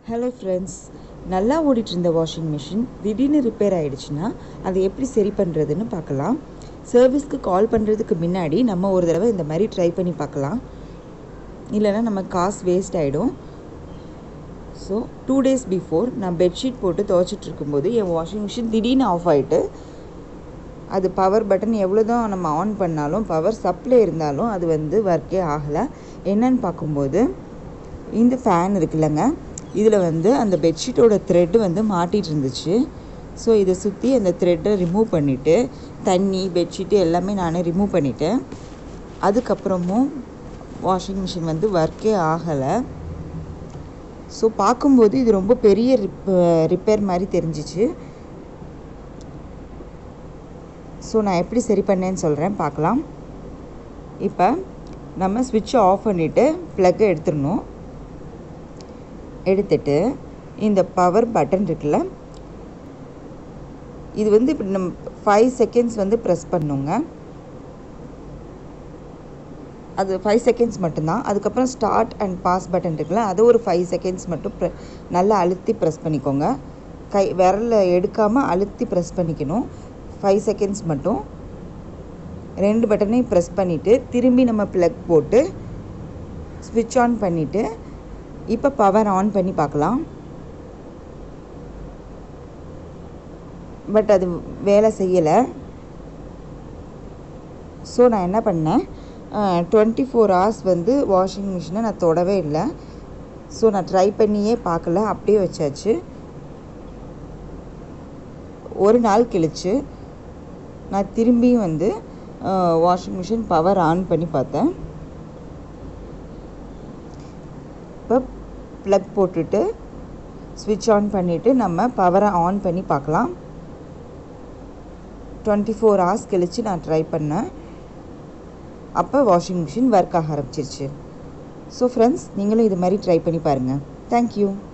hello friends நல்லா ஓடிட்டு இருந்த வாஷிங் மிஷின் திடீர்னு ரிப்பேர் ஆயிடுச்சுன்னா அதை எப்படி சரி பண்ணுறதுன்னு பார்க்கலாம் சர்வீஸ்க்கு கால் பண்ணுறதுக்கு முன்னாடி நம்ம ஒரு தடவை இந்த மாதிரி ட்ரை பண்ணி பார்க்கலாம் இல்லைன்னா நம்ம காசு வேஸ்ட் ஆகிடும் ஸோ டூ டேஸ் பிஃபோர் நான் பெட்ஷீட் போட்டு துவைச்சிட்டு இருக்கும்போது என் வாஷிங் மிஷின் திடீர்னு ஆஃப் ஆகிட்டு அது பவர் பட்டன் எவ்வளோ தான் நம்ம ஆன் பண்ணாலும் பவர் சப்ளை இருந்தாலும் அது வந்து ஒர்க்கே ஆகலை என்னன்னு பார்க்கும்போது இந்த ஃபேன் இருக்குல்லங்க இதில் வந்து அந்த பெட்ஷீட்டோட த்ரெட்டு வந்து மாட்டிகிட்டு இருந்துச்சு ஸோ இதை சுற்றி அந்த த்ரெட்டை ரிமூவ் பண்ணிவிட்டு தண்ணி பெட்ஷீட்டு எல்லாமே நானே ரிமூவ் பண்ணிட்டேன் அதுக்கப்புறமும் வாஷிங் மிஷின் வந்து ஒர்க்கே ஆகலை ஸோ பார்க்கும்போது இது ரொம்ப பெரிய ரிப் ரிப்பேர் மாதிரி தெரிஞ்சிச்சு ஸோ நான் எப்படி சரி பண்ணேன்னு சொல்கிறேன் பார்க்கலாம் இப்போ நம்ம ஸ்விட்சை ஆஃப் பண்ணிவிட்டு ப்ளக்கை எடுத்துடணும் எடுத்துட்டு இந்த பவர் பட்டன் இருக்குல்ல இது வந்து இப்படி நம்ம ஃபைவ் செகண்ட்ஸ் வந்து ப்ரெஸ் பண்ணுங்க அது ஃபைவ் செகண்ட்ஸ் மட்டும்தான் அதுக்கப்புறம் ஸ்டார்ட் அண்ட் பாஸ் பட்டன் இருக்குல்ல அது ஒரு ஃபைவ் செகண்ட்ஸ் மட்டும் ப்ரெ நல்லா அழுத்தி ப்ரெஸ் பண்ணிக்கோங்க கை விரல எடுக்காமல் அழுத்தி ப்ரெஸ் பண்ணிக்கணும் ஃபைவ் செகண்ட்ஸ் மட்டும் ரெண்டு பட்டனையும் ப்ரெஸ் பண்ணிவிட்டு திரும்பி நம்ம ப்ளக் போட்டு ஸ்விட்ச் ஆன் பண்ணிவிட்டு இப்போ பவர் ஆன் பண்ணி பார்க்கலாம் பட் அது வேலை செய்யலை ஸோ நான் என்ன பண்ணேன் டுவெண்ட்டி ஃபோர் ஹவர்ஸ் வந்து வாஷிங் மிஷினை நான் தொடவே இல்லை ஸோ நான் ட்ரை பண்ணியே பார்க்கல அப்படியே வச்சாச்சு ஒரு நாள் கழிச்சு நான் திரும்பியும் வந்து வாஷிங் மிஷின் பவர் ஆன் பண்ணி பார்த்தேன் இப்போ ப்ளக் போட்டுட்டு ஸ்விட்ச் ஆன் பண்ணிவிட்டு நம்ம பவரை ஆன் பண்ணி பார்க்கலாம் டுவெண்ட்டி ஃபோர் ஹவர்ஸ் கழித்து நான் ட்ரை பண்ணேன் அப்போ வாஷிங் மிஷின் ஒர்க் ஆக ஆரம்பிச்சிருச்சு ஸோ ஃப்ரெண்ட்ஸ் நீங்களும் இது மாதிரி ட்ரை பண்ணி பாருங்கள் தேங்க்யூ